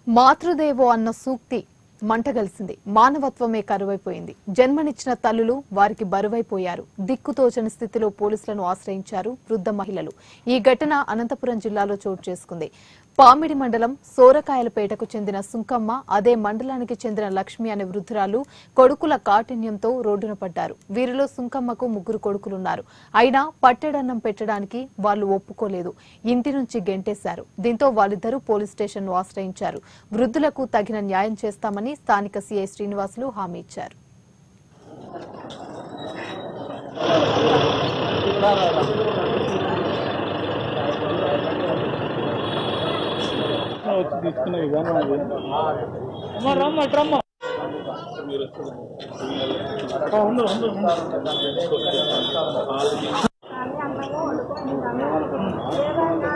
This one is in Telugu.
మాతృదేవో అన్న సూక్తి మంటగలిసింది మానవత్వమే కరువైపోయింది జన్మనిచ్చిన తల్లులు వారికి బరువైపోయారు దిక్కుతోచని స్థితిలో పోలీసులను ఆశ్రయించారు వృద్ధ మహిళలు ఈ ఘటన అనంతపురం జిల్లాలో చోటు చేసుకుంది పామిడి మండలం సోరకాయలపేటకు చెందిన సుంకమ్మ అదే మండలానికి చెందిన లక్ష్మి అనే వృద్ధురాలు కొడుకుల కాఠిన్యంతో రోడ్డున పడ్డారు వీరిలో సుంకమ్మకు ముగ్గురు కొడుకులున్నారు అయినా పట్టెడన్నం పెట్టడానికి వాళ్ళు ఒప్పుకోలేదు ఇంటి నుంచి గెంటేశారు దీంతో వాళ్ళిద్దరూ పోలీస్ స్టేషన్ ను ఆశ్రయించారు వృద్ధులకు తగిన న్యాయం చేస్తామని స్థానిక సీఐ శ్రీనివాసులు హామీ ఇచ్చారు వచ్చి తీసుకునే విధానం అది అమ్మ రమ్మ ఇటు రమ్మ ఆ, ఉండు ఉండు ఉండు. అన్ని అన్నము వండుకొని తిన్నాము. ఏదైనా